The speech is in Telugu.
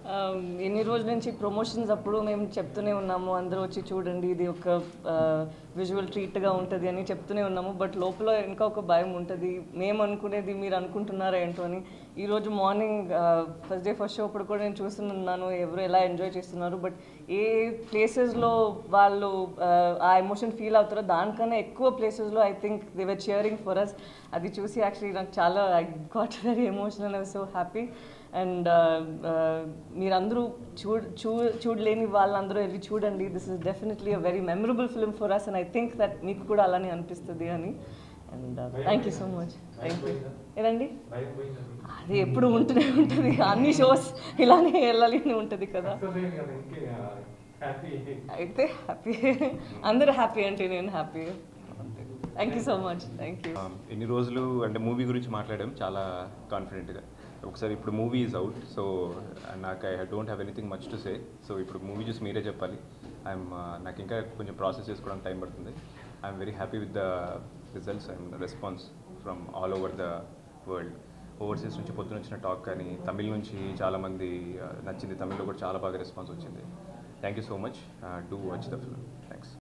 Um, ఎన్ని రోజుల నుంచి ప్రమోషన్స్ అప్పుడు మేము చెప్తూనే ఉన్నాము అందరూ వచ్చి చూడండి ఇది ఒక విజువల్ ట్రీట్గా ఉంటుంది అని చెప్తూనే ఉన్నాము బట్ లోపల ఇంకా ఒక భయం ఉంటుంది మేము అనుకునేది మీరు అనుకుంటున్నారా ఏంటో అని ఈరోజు morning first day first show అప్పుడు కూడా నేను చూస్తున్నాను ఎవరు ఎలా ఎంజాయ్ చేస్తున్నారు బట్ ఏ ప్లేసెస్లో వాళ్ళు uh, ఆ ఎమోషన్ ఫీల్ అవుతారో దానికన్నా ఎక్కువ ప్లేసెస్లో I think they were cheering for us అది చూసి యాక్చువల్లీ నాకు చాలా I got very emotional I so happy and మీరందరూ చూ చూ చూడలేని వాళ్ళందరూ వెళ్ళి చూడండి this is definitely a very memorable film for us and I think that మీకు కూడా అలానే అనిపిస్తుంది అని and thank you so much thank you ఏదండి అది ఎప్పుడు ఉంటూనే ఉంటుంది అన్ని షోస్ ఇలానే వెళ్ళాలి అని ఉంటుంది కదా అయితే హ్యాపీ అందరూ హ్యాపీ అంటే నేను happy thank you so much thank you Um, ఎన్ని రోజులు అంటే మూవీ గురించి మాట్లాడాం చాలా కాన్ఫిడెంట్గా ఒకసారి ఇప్పుడు మూవీ ఈజ్ అవుట్ సో నాకు I don't have anything much to say so ఇప్పుడు మూవీ చూసి మీరే చెప్పాలి ఐఎమ్ నాకు ఇంకా కొంచెం ప్రాసెస్ చేసుకోవడానికి టైం పడుతుంది I'm very happy with the results and response from all over the world overseas నుంచి పొద్దున వచ్చిన టాక్ కానీ తమిళ్ నుంచి చాలామంది uh, నచ్చింది తమిళ్లో కూడా చాలా బాగా రెస్పాన్స్ వచ్చింది thank you so much do watch the film thanks